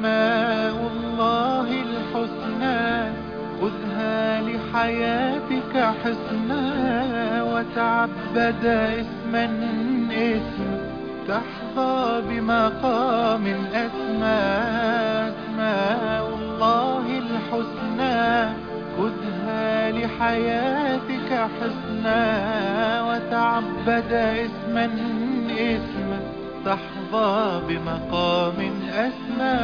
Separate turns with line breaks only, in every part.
أسماء الله الحسنى خذها لحياتك حسنا وتعبد اسما اسما تحظى بمقام أسمى أسماء الله الحسنى خذها لحياتك حسنا وتعبد اسما اسما تحظى بمقام أسمى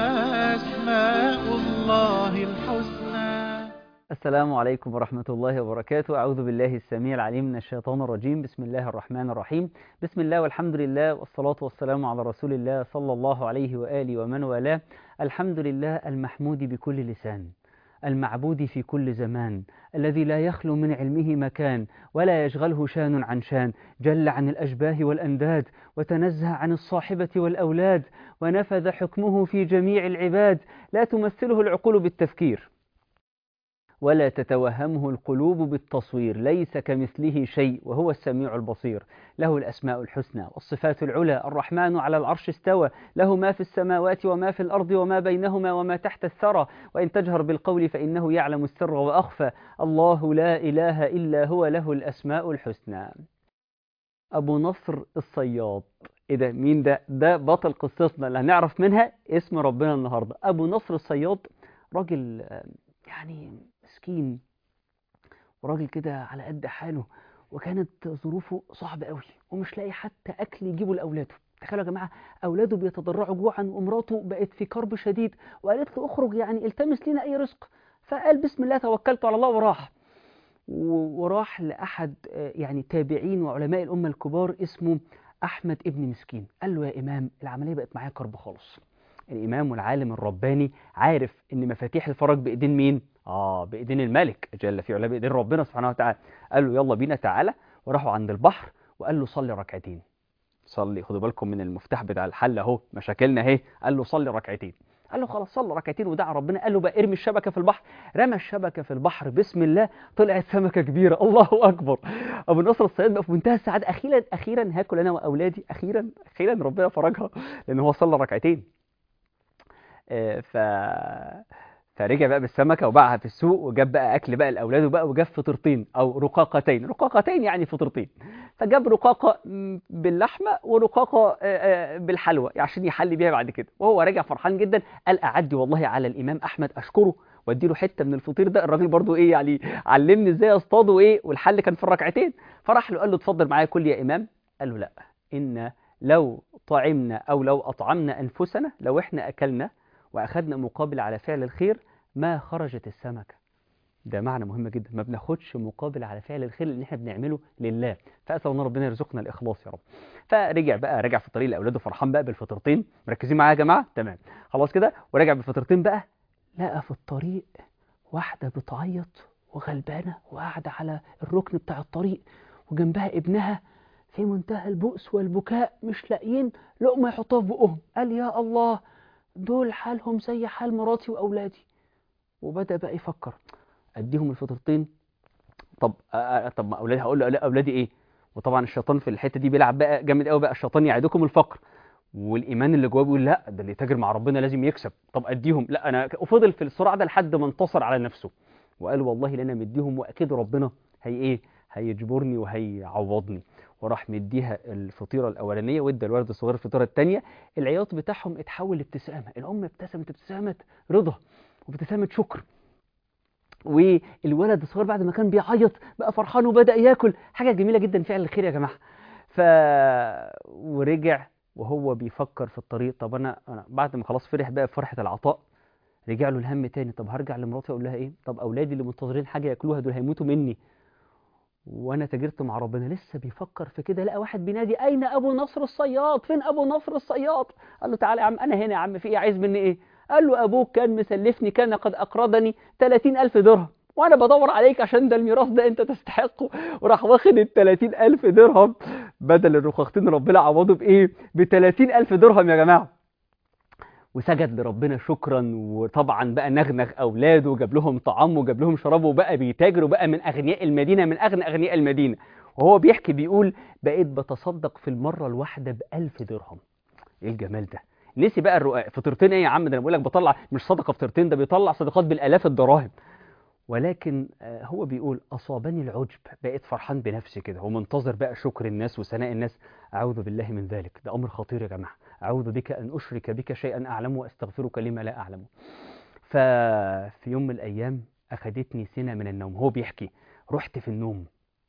أسماء الله الحسنى
السلام عليكم ورحمة الله وبركاته أعوذ بالله السميع العليم من الشيطان الرجيم بسم الله الرحمن الرحيم بسم الله والحمد لله والصلاة والسلام على رسول الله صلى الله عليه وآله ومن والاه الحمد لله المحمود بكل لسان المعبود في كل زمان الذي لا يخلو من علمه مكان ولا يشغله شان عن شان جل عن الأشباه والأنداد وتنزه عن الصاحبة والأولاد ونفذ حكمه في جميع العباد لا تمثله العقول بالتفكير ولا تتوهمه القلوب بالتصوير ليس كمثله شيء وهو السميع البصير له الأسماء الحسنى والصفات العلى الرحمن على العرش استوى له ما في السماوات وما في الأرض وما بينهما وما تحت الثرى وإن تجهر بالقول فإنه يعلم السر وأخفى الله لا إله إلا هو له الأسماء الحسنى أبو نصر الصياد إيه ده مين ده ده بطل قصتنا اللي هنعرف منها اسم ربنا النهاردة أبو نصر الصياد راجل يعني مسكين وراجل كده على قد حاله وكانت ظروفه صعبة قوي ومش لاقي حتى أكل يجيبه لأولاده تخيلوا يا جماعة أولاده بيتضرعوا جوعا ومراته بقت في كرب شديد وقالت له اخرج يعني التمس لنا أي رزق فقال بسم الله توكلت على الله وراح وراح لأحد يعني تابعين وعلماء الأمة الكبار اسمه أحمد ابن مسكين قال له يا إمام العملية بقت معايا كرب خالص الإمام والعالم الرباني عارف إن مفاتيح الفرج بإيدين مين؟ آه بإيدين الملك جل في علاه بإيدين ربنا سبحانه وتعالى قال له يلا بينا تعالى وراحوا عند البحر وقال له صلي ركعتين صلي خدوا بالكم من المفتاح بتاع الحل اهو مشاكلنا اهي قال له صلي ركعتين قال له خلاص صلي ركعتين ودعا ربنا قال له بقى ارمي الشبكه في البحر رمى الشبكه في البحر بسم الله طلعت سمكه كبيره الله اكبر ابو نصر الصياد بقى في منتهى السعاده اخيرا اخيرا هاكل انا واولادي اخيرا اخيرا ربنا فرجها لان هو صلى ركعتين آه ف فرجع بقى بالسمكه وباعها في السوق وجاب بقى اكل بقى لاولاده بقى وجاب فطرتين او رقاقتين رقاقتين يعني فطرتين فجاب رقاقه باللحمه ورقاقه بالحلوى عشان يحل بيها بعد كده وهو راجع فرحان جدا قال اعدي والله على الامام احمد اشكره وادي له حته من الفطير ده الراجل برضو ايه يعني علمني ازاي اصطاد وايه والحل كان في الركعتين فراح له قال له اتفضل معايا كل يا امام قال له لا ان لو طعمنا او لو اطعمنا انفسنا لو احنا اكلنا واخدنا مقابل على فعل الخير ما خرجت السمكه ده معنى مهم جدا ما بناخدش مقابل على فعل الخير اللي احنا بنعمله لله فاسال الله ربنا يرزقنا الاخلاص يا رب فرجع بقى رجع في الطريق لاولاده فرحان بقى بالفطرتين مركزين معايا يا جماعه تمام خلاص كده ورجع بالفطرتين بقى لقى في الطريق واحده بتعيط وغلبانه وقاعده على الركن بتاع الطريق وجنبها ابنها في منتهى البؤس والبكاء مش لاقيين لقمه يحطوها في بقهم قال يا الله دول حالهم زي حال مراتي واولادي وبدا بقى يفكر اديهم الفطرتين طب آه طب ما اولادي هقول له اولادي ايه وطبعا الشيطان في الحته دي بيلعب بقى جامد قوي بقى الشيطان يعدكم الفقر والايمان اللي جواه بيقول لا ده اللي يتاجر مع ربنا لازم يكسب طب اديهم لا انا وفضل في الصراع ده لحد ما انتصر على نفسه وقال والله لا انا مديهم واكيد ربنا هي ايه هيجبرني وهيعوضني وراح مديها الفطيره الاولانيه وادى الولد الصغير الفطيره الثانيه العياط بتاعهم اتحول لابتسامه الام ابتسمت ابتسامه رضا وابتسامه شكر والولد الصغير بعد ما كان بيعيط بقى فرحان وبدا ياكل حاجه جميله جدا فعل الخير يا جماعه ف ورجع وهو بيفكر في الطريق طب انا, أنا بعد ما خلاص فرح بقى بفرحه العطاء رجع له الهم تاني طب هرجع لمراتي اقول لها ايه طب اولادي اللي منتظرين حاجه ياكلوها دول هيموتوا مني وانا تاجرت مع ربنا لسه بيفكر في كده لقى واحد بينادي اين ابو نصر الصياد فين ابو نصر الصياد قال له تعالى يا عم انا هنا يا عم في ايه عايز مني ايه قال له ابوك كان مسلفني كان قد اقرضني 30000 درهم وانا بدور عليك عشان ده الميراث ده انت تستحقه وراح واخد ال 30000 درهم بدل الرخاختين ربنا عوضه بايه ب 30000 درهم يا جماعه وسجد لربنا شكرا وطبعا بقى نغنغ اولاده وجاب لهم طعام وجاب لهم شراب وبقى بيتاجر وبقى من اغنياء المدينه من اغنى اغنياء المدينه وهو بيحكي بيقول بقيت بتصدق في المره الواحده ب 1000 درهم ايه الجمال ده نسي بقى الرقاق فطرتين ايه يا عم ده انا بقول لك بطلع مش صدقه فطرتين ده بيطلع صدقات بالالاف الدراهم ولكن آه، هو بيقول اصابني العجب بقيت فرحان بنفسي كده ومنتظر بقى شكر الناس وثناء الناس اعوذ بالله من ذلك ده امر خطير يا جماعه اعوذ بك ان اشرك بك شيئا اعلمه واستغفرك لما لا اعلمه ففي يوم من الايام اخذتني سنه من النوم هو بيحكي رحت في النوم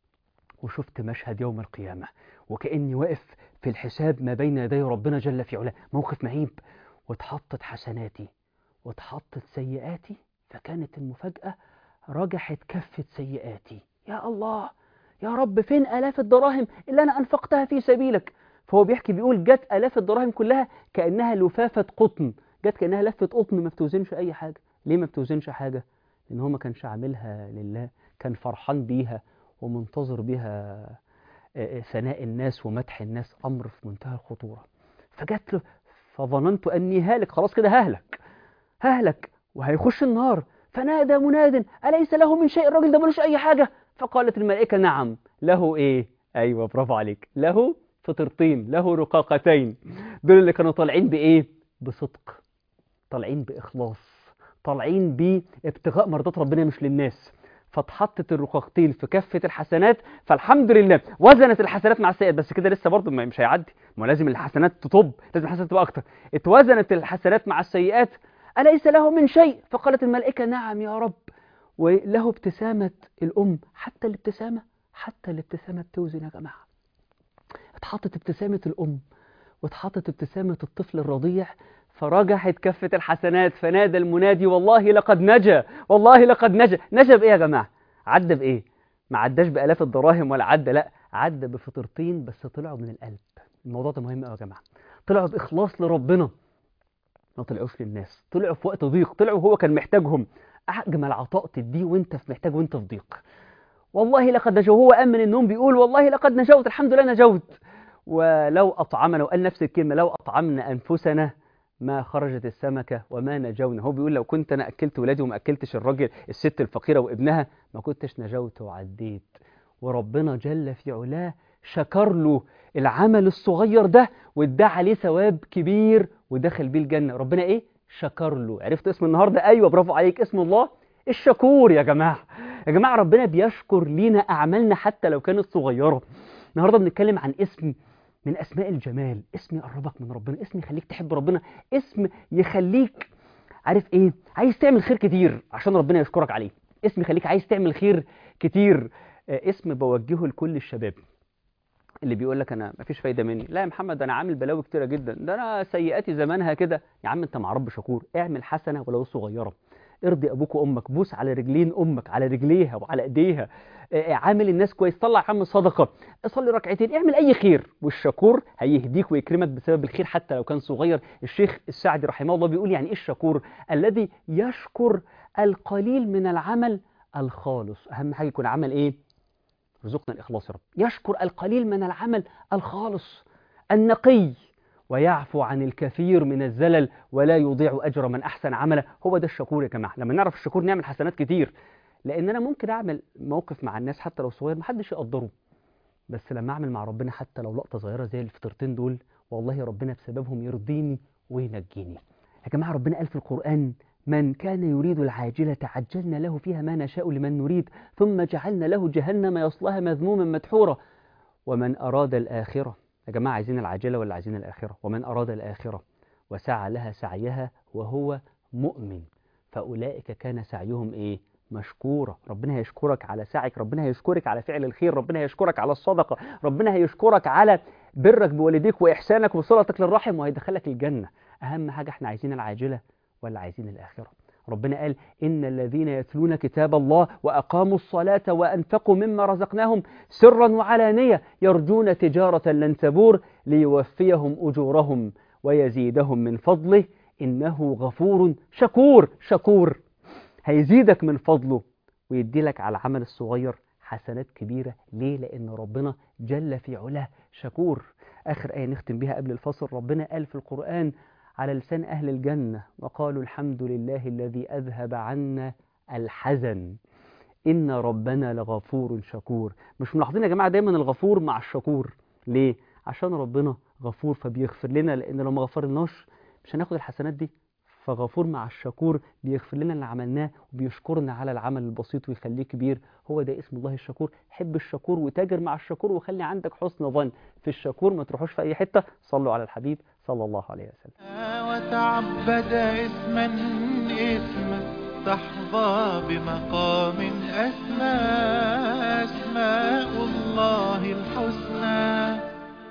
وشفت مشهد يوم القيامة وكأني واقف في الحساب ما بين يدي ربنا جل في علاه موقف مهيب واتحطت حسناتي واتحطت سيئاتي فكانت المفاجأة رجحت كفة سيئاتي يا الله يا رب فين آلاف الدراهم اللي أنا أنفقتها في سبيلك فهو بيحكي بيقول جت آلاف الدراهم كلها كأنها لفافة قطن جت كأنها لفة قطن ما بتوزنش أي حاجة ليه ما بتوزنش حاجة لأن هو ما كانش عاملها لله كان فرحان بيها ومنتظر بها آه، آه، ثناء الناس ومدح الناس أمر في منتهى الخطورة فجت له فظننت أني هالك خلاص كده ههلك ههلك وهيخش النار فنادى مناد أليس له من شيء الراجل ده ملوش أي حاجة فقالت الملائكة نعم له إيه أيوة برافو عليك له فطرتين له رقاقتين دول اللي كانوا طالعين بإيه بصدق طالعين بإخلاص طالعين بابتغاء مرضات ربنا مش للناس فاتحطت الرقاقتين في كفة الحسنات فالحمد لله وزنت الحسنات مع السيئات بس كده لسه برضه ما- مش هيعدي ما هو لازم الحسنات تطب لازم الحسنات تبقى أكتر اتوزنت الحسنات مع السيئات أليس له من شيء فقالت الملائكة نعم يا رب وله ابتسامة الأم حتى الابتسامة حتى الابتسامة بتوزن يا جماعة اتحطت ابتسامة الأم واتحطت ابتسامة الطفل الرضيع فرجحت كفة الحسنات فنادى المنادي والله لقد نجا والله لقد نجا نجا بإيه يا جماعة عدى بإيه ما عداش بآلاف الدراهم ولا عدى لا عدى بفطرتين بس طلعوا من القلب الموضوع ده مهم قوي يا جماعة طلعوا بإخلاص لربنا ما طلعوش للناس طلعوا في وقت ضيق طلعوا هو كان محتاجهم أجمل عطاء تديه وانت في محتاج وانت في ضيق والله لقد نجوا هو قام من النوم بيقول والله لقد نجوت الحمد لله نجوت ولو أطعمنا وقال نفس الكلمة لو أطعمنا أنفسنا ما خرجت السمكة وما نجونا هو بيقول لو كنت أنا أكلت ولادي وما أكلتش الراجل الست الفقيرة وابنها ما كنتش نجوت وعديت وربنا جل في علاه شكر له العمل الصغير ده وادى عليه ثواب كبير ودخل بيه الجنة ربنا إيه شكر له عرفت اسم النهاردة أيوة برافو عليك اسم الله الشكور يا جماعة يا جماعة ربنا بيشكر لينا أعمالنا حتى لو كانت صغيرة النهاردة بنتكلم عن اسم من أسماء الجمال اسم يقربك من ربنا اسم يخليك تحب ربنا اسم يخليك عارف ايه عايز تعمل خير كتير عشان ربنا يشكرك عليه اسم يخليك عايز تعمل خير كتير آه، اسم بوجهه لكل الشباب اللي بيقول لك انا مفيش فايده مني لا يا محمد انا عامل بلاوي كتيره جدا ده انا سيئاتي زمانها كده يا عم انت مع رب شكور اعمل حسنه ولو صغيره ارضي ابوك وامك بوس على رجلين امك على رجليها وعلى ايديها آه، عامل الناس كويس طلع يا عم صدقه صلي ركعتين اعمل اي خير والشكور هيهديك ويكرمك بسبب الخير حتى لو كان صغير الشيخ السعدي رحمه الله بيقول يعني ايه الشكور الذي يشكر القليل من العمل الخالص اهم حاجه يكون عمل ايه رزقنا الاخلاص يا رب يشكر القليل من العمل الخالص النقي ويعفو عن الكثير من الزلل ولا يضيع اجر من احسن عملا هو ده الشكور يا جماعه لما نعرف الشكور نعمل حسنات كتير لان انا ممكن اعمل موقف مع الناس حتى لو صغير محدش يقدره بس لما اعمل مع ربنا حتى لو لقطه صغيره زي الفطرتين دول والله ربنا بسببهم يرضيني وينجيني يا جماعه ربنا قال في القران من كان يريد العاجلة عجلنا له فيها ما نشاء لمن نريد ثم جعلنا له جهنم يصلاها مذموما مدحورا ومن أراد الآخرة يا جماعة عايزين العاجلة ولا عايزين الآخرة ومن أراد الآخرة وسعى لها سعيها وهو مؤمن فأولئك كان سعيهم إيه مشكورة ربنا هيشكرك على سعيك ربنا هيشكرك على فعل الخير ربنا هيشكرك على الصدقة ربنا هيشكرك على برك بوالديك وإحسانك وصلتك للرحم وهيدخلك الجنة أهم حاجة احنا عايزين العاجلة ولا عايزين الآخرة ربنا قال إن الذين يتلون كتاب الله وأقاموا الصلاة وأنفقوا مما رزقناهم سرا وعلانية يرجون تجارة لن تبور ليوفيهم أجورهم ويزيدهم من فضله إنه غفور شكور شكور هيزيدك من فضله ويدي لك على العمل الصغير حسنات كبيرة ليه؟ لأن ربنا جل في علاه شكور آخر آية نختم بها قبل الفصل ربنا قال في القرآن على لسان أهل الجنة وقالوا الحمد لله الذي أذهب عنا الحزن إن ربنا لغفور شكور مش ملاحظين يا جماعة دايما الغفور مع الشكور ليه؟ عشان ربنا غفور فبيغفر لنا لأن لو ما غفرناش مش هناخد الحسنات دي فغفور مع الشكور بيغفر لنا اللي عملناه وبيشكرنا على العمل البسيط ويخليه كبير هو ده اسم الله الشكور حب الشكور وتاجر مع الشكور وخلي عندك حسن ظن في الشكور ما تروحوش في اي حته صلوا على الحبيب صلى الله عليه وسلم
وتعبد اسما اسما تحظى بمقام أسمى أسماء الله الحسنى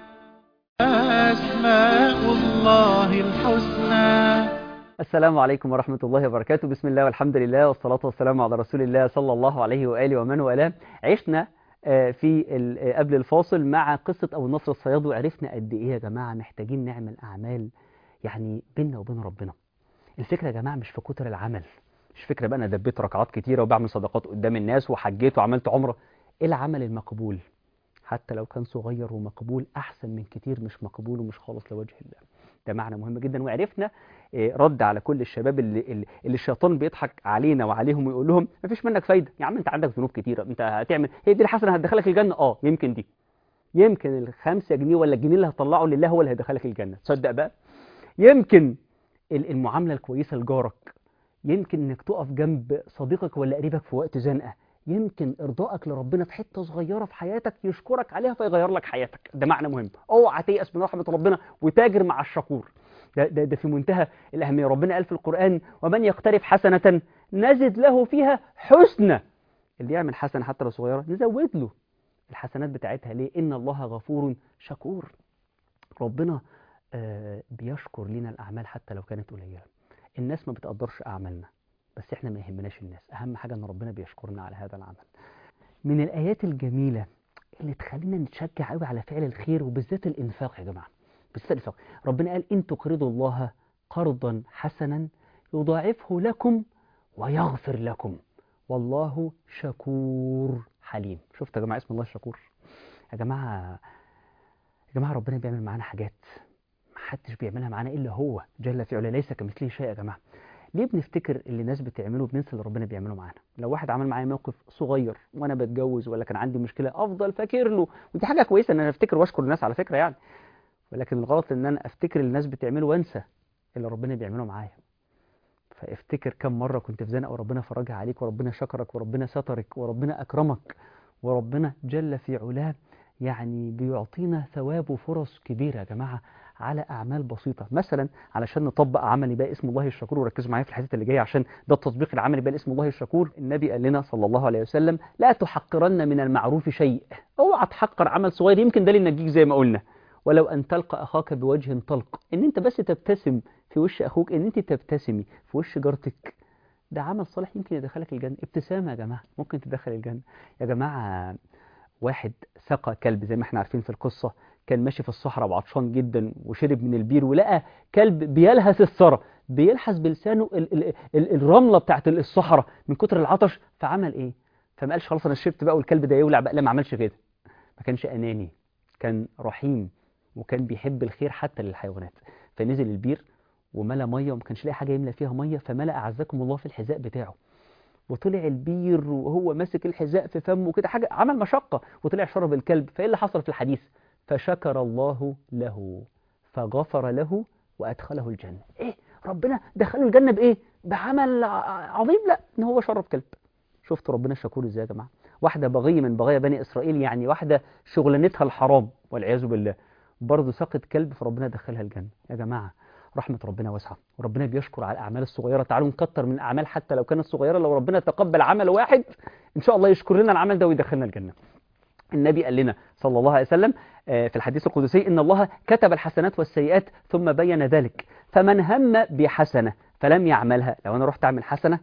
أسماء الله الحسنى
السلام عليكم ورحمة الله وبركاته بسم الله والحمد لله والصلاة والسلام على رسول الله صلى الله عليه وآله ومن والاه عشنا في قبل الفاصل مع قصة أبو النصر الصياد وعرفنا قد إيه يا جماعة محتاجين نعمل أعمال يعني بيننا وبين ربنا الفكرة يا جماعة مش في كتر العمل مش فكرة بقى أنا دبيت ركعات كتيرة وبعمل صدقات قدام الناس وحجيت وعملت عمرة إيه العمل المقبول حتى لو كان صغير ومقبول أحسن من كتير مش مقبول ومش خالص لوجه الله ده معنى مهم جدا وعرفنا رد على كل الشباب اللي, اللي الشيطان بيضحك علينا وعليهم ويقول لهم مفيش منك فايدة يا عم انت عندك ذنوب كتيرة انت هتعمل هي دي الحسنة هتدخلك الجنة اه يمكن دي يمكن الخمسة جنيه ولا الجنيه اللي هتطلعه لله هو اللي هيدخلك الجنة تصدق بقى يمكن المعاملة الكويسة لجارك يمكن انك تقف جنب صديقك ولا قريبك في وقت زنقة يمكن ارضائك لربنا في حته صغيره في حياتك يشكرك عليها فيغير لك حياتك ده معنى مهم اوعى تيأس من رحمه ربنا وتاجر مع الشكور ده, ده, ده في منتهى الاهميه ربنا قال في القران ومن يقترف حسنه نزد له فيها حسنى اللي يعمل حسنه حتى لو صغيره نزود له الحسنات بتاعتها ليه ان الله غفور شكور ربنا آه بيشكر لنا الاعمال حتى لو كانت قليله الناس ما بتقدرش اعمالنا بس احنا ما يهمناش الناس اهم حاجه ان ربنا بيشكرنا على هذا العمل من الايات الجميله اللي تخلينا نتشجع قوي على فعل الخير وبالذات الانفاق يا جماعه بالذات الانفاق ربنا قال ان تقرضوا الله قرضا حسنا يضاعفه لكم ويغفر لكم والله شكور حليم شفت يا جماعه اسم الله الشكور يا جماعه يا جماعه ربنا بيعمل معانا حاجات ما حدش بيعملها معانا الا هو جل في علاه ليس كمثله شيء يا جماعه ليه بنفتكر اللي الناس بتعمله بننسى اللي ربنا بيعمله معانا لو واحد عمل معايا موقف صغير وانا بتجوز ولا كان عندي مشكله افضل فاكر له ودي حاجه كويسه ان انا افتكر واشكر الناس على فكره يعني ولكن الغلط ان انا افتكر اللي الناس بتعمله وانسى اللي ربنا بيعمله معايا فافتكر كم مره كنت في زنقه وربنا فرجها عليك وربنا شكرك وربنا سترك وربنا اكرمك وربنا جل في علاه يعني بيعطينا ثواب وفرص كبيره يا جماعه على أعمال بسيطة مثلا علشان نطبق عملي بقى اسم الله الشكور وركزوا معايا في الحديث اللي جاي عشان ده التطبيق العملي بقى اسم الله الشكور النبي قال لنا صلى الله عليه وسلم لا تحقرن من المعروف شيء اوعى تحقر عمل صغير يمكن ده اللي ينجيك زي ما قلنا ولو أن تلقى أخاك بوجه طلق إن أنت بس تبتسم في وش أخوك إن أنت تبتسمي في وش جارتك ده عمل صالح يمكن يدخلك الجنة ابتسامة يا جماعة ممكن تدخل الجنة يا جماعة واحد سقى كلب زي ما احنا عارفين في القصة كان ماشي في الصحراء وعطشان جدا وشرب من البير ولقى كلب بيلهث الثرى بيلحس بلسانه ال ال ال الرملة بتاعت الصحراء من كتر العطش فعمل ايه فما قالش خلاص انا شربت بقى والكلب ده يولع بقى لا ما عملش كده ما كانش اناني كان رحيم وكان بيحب الخير حتى للحيوانات فنزل البير وملى ميه وما كانش لاقي حاجه يملى فيها ميه فملأ اعزكم الله في الحذاء بتاعه وطلع البير وهو ماسك الحذاء في فمه كده حاجه عمل مشقه وطلع شرب الكلب فايه اللي حصل في الحديث فشكر الله له فغفر له وأدخله الجنة إيه ربنا دخله الجنة بإيه بعمل عظيم لا إن هو شرب كلب شفت ربنا الشكور إزاي يا جماعة واحدة بغية من بغايا بني إسرائيل يعني واحدة شغلانتها الحرام والعياذ بالله برضه سقط كلب فربنا دخلها الجنة يا جماعة رحمة ربنا واسعة وربنا بيشكر على الأعمال الصغيرة تعالوا نكتر من الأعمال حتى لو كانت صغيرة لو ربنا تقبل عمل واحد إن شاء الله يشكر لنا العمل ده ويدخلنا الجنة النبي قال لنا صلى الله عليه وسلم في الحديث القدسي إن الله كتب الحسنات والسيئات ثم بين ذلك فمن هم بحسنة فلم يعملها لو أنا رحت أعمل حسنة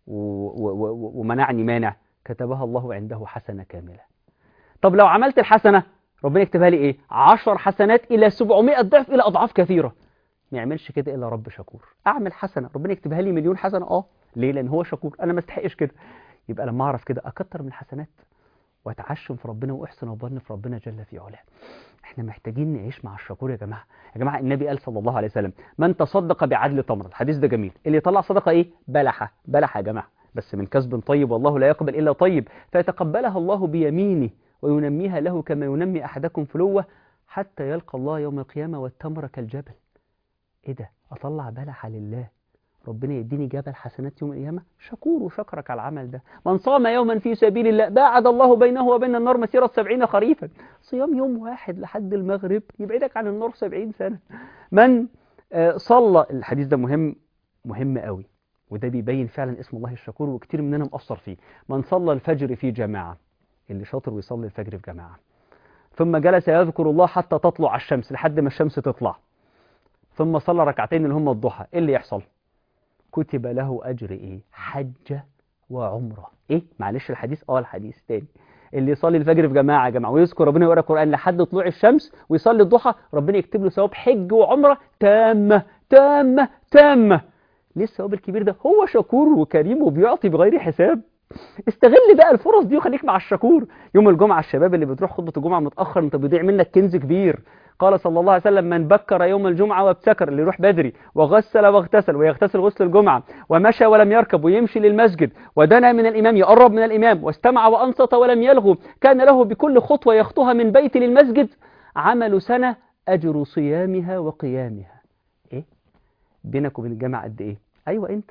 ومنعني مانع كتبها الله عنده حسنة كاملة طب لو عملت الحسنة ربنا يكتبها لي إيه عشر حسنات إلى 700 ضعف إلى أضعاف كثيرة ما يعملش كده إلا رب شكور أعمل حسنة ربنا يكتبها لي مليون حسنة آه ليه لأن هو شكور أنا ما استحقش كده يبقى لما أعرف كده أكتر من الحسنات واتعشم في ربنا واحسن وظن في ربنا جل في علاه احنا محتاجين نعيش مع الشكور يا جماعه يا جماعه النبي قال صلى الله عليه وسلم من تصدق بعدل تمر الحديث ده جميل اللي يطلع صدقه ايه بلحه بلحه يا جماعه بس من كسب طيب والله لا يقبل الا طيب فيتقبلها الله بيمينه وينميها له كما ينمي احدكم فلوه حتى يلقى الله يوم القيامه والتمر كالجبل ايه ده اطلع بلحة لله ربنا يديني جبل حسنات يوم القيامة شكور وشكرك على العمل ده من صام يوما في سبيل الله باعد الله بينه وبين النار مسيرة سبعين خريفا صيام يوم واحد لحد المغرب يبعدك عن النار سبعين سنة من آه، صلى الحديث ده مهم مهم قوي وده بيبين فعلا اسم الله الشكور وكتير مننا مقصر فيه من صلى الفجر في جماعة اللي شاطر ويصلي الفجر في جماعة ثم جلس يذكر الله حتى تطلع الشمس لحد ما الشمس تطلع ثم صلى ركعتين اللي هم الضحى ايه اللي يحصل كتب له اجر ايه حجة وعمرة ايه معلش الحديث اه الحديث تاني اللي يصلي الفجر في جماعة يا جماعة ويذكر ربنا ويقرأ القرآن لحد طلوع الشمس ويصلي الضحى ربنا يكتب له ثواب حج وعمرة تامة تامة تامة ليه الثواب الكبير ده هو شكور وكريم وبيعطي بغير حساب استغل بقى الفرص دي وخليك مع الشكور يوم الجمعة الشباب اللي بتروح خطبة الجمعة متأخر انت بيضيع منك كنز كبير قال صلى الله عليه وسلم من بكر يوم الجمعة وابتكر اللي يروح بدري وغسل واغتسل ويغتسل غسل الجمعة ومشى ولم يركب ويمشي للمسجد ودنا من الإمام يقرب من الإمام واستمع وأنصت ولم يلغو كان له بكل خطوة يخطوها من بيت للمسجد عمل سنة أجر صيامها وقيامها إيه؟ بينك وبين الجامعة قد إيه؟ أيوة أنت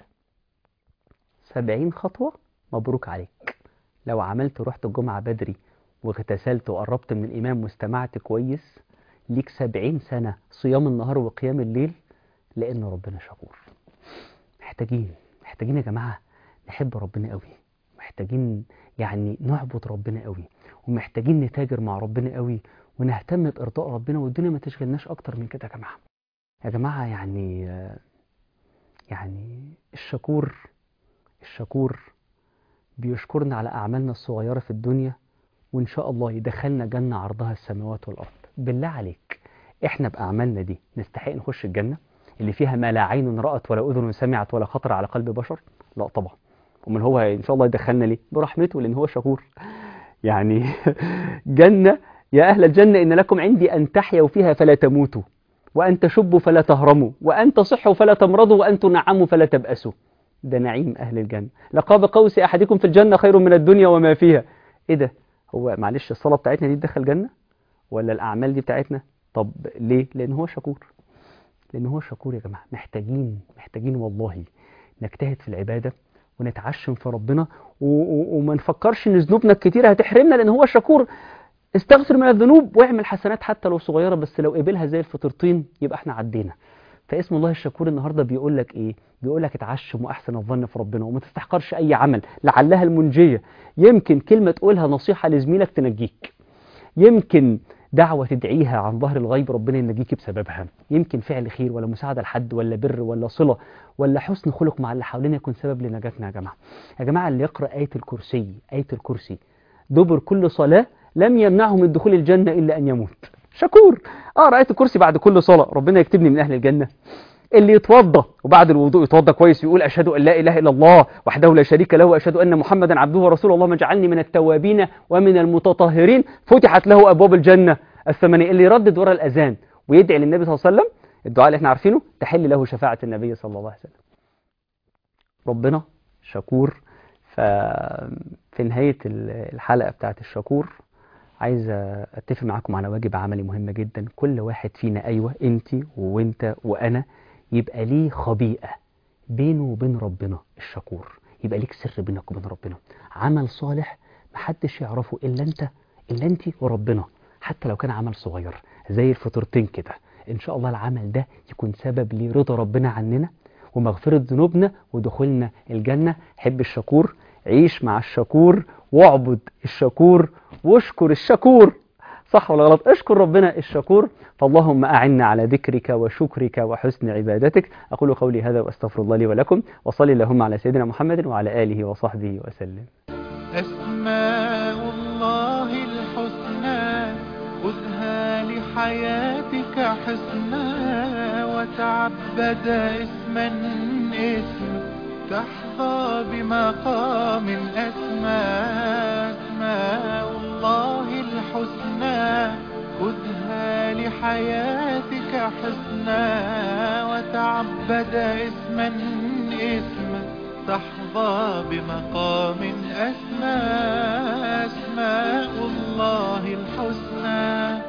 سبعين خطوة مبروك عليك لو عملت رحت الجمعة بدري واغتسلت وقربت من الإمام واستمعت كويس ليك سبعين سنة صيام النهار وقيام الليل لأن ربنا شكور محتاجين محتاجين يا جماعة نحب ربنا قوي محتاجين يعني نعبد ربنا قوي ومحتاجين نتاجر مع ربنا قوي ونهتم بإرضاء ربنا والدنيا ما تشغلناش أكتر من كده يا جماعة يا جماعة يعني يعني الشكور الشكور بيشكرنا على أعمالنا الصغيرة في الدنيا وإن شاء الله يدخلنا جنة عرضها السماوات والأرض بالله عليك إحنا بأعمالنا دي نستحق نخش الجنة اللي فيها ما لا عين رأت ولا أذن سمعت ولا خطر على قلب بشر لا طبعا ومن هو إن شاء الله يدخلنا ليه برحمته لأن هو شكور يعني جنة يا أهل الجنة إن لكم عندي أن تحيوا فيها فلا تموتوا وأن تشبوا فلا تهرموا وأن تصحوا فلا تمرضوا وأن تنعموا فلا تبأسوا ده نعيم أهل الجنة لقاب قوس أحدكم في الجنة خير من الدنيا وما فيها إيه ده هو معلش الصلاة بتاعتنا دي تدخل جنة ولا الأعمال دي بتاعتنا طب ليه لأن هو شكور لأن هو شكور يا جماعة محتاجين محتاجين والله نجتهد في العبادة ونتعشم في ربنا و- و- وما نفكرش ان ذنوبنا الكتيرة هتحرمنا لان هو شكور استغفر من الذنوب واعمل حسنات حتى لو صغيرة بس لو قبلها زي الفطرتين يبقى احنا عدينا فاسم الله الشكور النهاردة بيقول لك ايه بيقول لك اتعشم واحسن الظن في ربنا وما تستحقرش اي عمل لعلها المنجية يمكن كلمة تقولها نصيحة لزميلك تنجيك يمكن دعوة تدعيها عن ظهر الغيب ربنا ينجيك بسببها يمكن فعل خير ولا مساعدة لحد ولا بر ولا صلة ولا حسن خلق مع اللي حوالينا يكون سبب لنجاتنا يا جماعة يا جماعة اللي يقرأ آية الكرسي آية الكرسي دبر كل صلاة لم يمنعه من دخول الجنة إلا أن يموت شكور اه آية الكرسي بعد كل صلاة ربنا يكتبني من أهل الجنة اللي يتوضى وبعد الوضوء يتوضى كويس ويقول أشهد أن لا إله إلا الله وحده لا شريك له وأشهد أن محمدا عبده ورسوله اللهم اجعلني من التوابين ومن المتطهرين فتحت له أبواب الجنة الثمانية اللي يردد ورا الأذان ويدعي للنبي صلى الله عليه وسلم الدعاء اللي احنا عارفينه تحل له شفاعة النبي صلى الله عليه وسلم ربنا شكور ففي نهاية الحلقة بتاعت الشكور عايز اتفق معاكم على واجب عملي مهم جدا كل واحد فينا ايوه انت وانت وانا يبقى ليه خبيئة بينه وبين ربنا الشكور يبقى ليك سر بينك وبين ربنا عمل صالح محدش يعرفه الا انت الا انت وربنا حتى لو كان عمل صغير زي الفطرتين كده ان شاء الله العمل ده يكون سبب لرضا ربنا عننا ومغفرة ذنوبنا ودخولنا الجنة حب الشكور عيش مع الشكور واعبد الشكور واشكر الشكور صح ولا غلط اشكر ربنا الشكور فاللهم أعنا على ذكرك وشكرك وحسن عبادتك أقول قولي هذا وأستغفر الله لي ولكم وصلي اللهم على سيدنا محمد وعلى آله وصحبه وسلم
أسماء الله الحسنى خذها لحياتك حسنا وتعبد اسما اسما تحظى بمقام أسمى أسماء الله الحسنى خذها لحياتك حسنا وتعبد اسما اسما تحظى بمقام أسمى أسماء الله الحسنى